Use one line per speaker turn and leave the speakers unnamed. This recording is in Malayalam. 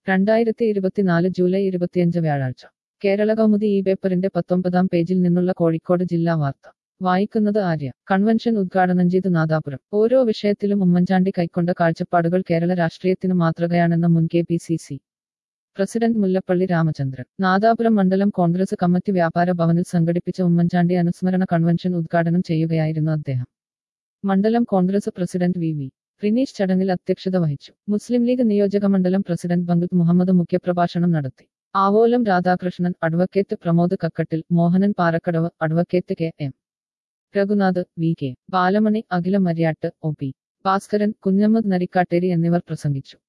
രണ്ടായിരത്തി ഇരുപത്തിനാല് ജൂലൈ ഇരുപത്തിയഞ്ച് വ്യാഴാഴ്ച കേരള കൗമുദി ഈ പേപ്പറിന്റെ പത്തൊമ്പതാം പേജിൽ നിന്നുള്ള കോഴിക്കോട് ജില്ലാ വാർത്ത വായിക്കുന്നത് ആര്യ കൺവെൻഷൻ ഉദ്ഘാടനം ചെയ്തു നാദാപുരം ഓരോ വിഷയത്തിലും ഉമ്മൻചാണ്ടി കൈക്കൊണ്ട കാഴ്ചപ്പാടുകൾ കേരള രാഷ്ട്രീയത്തിന് മാതൃകയാണെന്ന മുൻ K P C C president Mullappally Ramachandran Nadapuram മണ്ഡലം കോൺഗ്രസ് കമ്മിറ്റി വ്യാപാര ഭവനിൽ സംഘടിപ്പിച്ച ഉമ്മൻചാണ്ടി അനുസ്മരണ കൺവെൻഷൻ ഉദ്ഘാടനം ചെയ്യുകയായിരുന്നു അദ്ദേഹം മണ്ഡലം Congress president V V Rineesh ചടങ്ങിൽ അധ്യക്ഷത വഹിച്ചു മുസ്ലിം ലീഗ് നിയോജക മണ്ഡലം പ്രസിഡന്റ് ബംഗത് മുഹമ്മദ് മുഖ്യപ്രഭാഷണം നടത്തി Avolam Radhakrishnan advocate Pramod Kakkattil Mohanan Parakkadavu advocate K M Raghunath V K Balamani Akhila Maryatt O P Bhaskaran Kunhammad Narikkatteri എന്നിവർ പ്രസംഗിച്ചു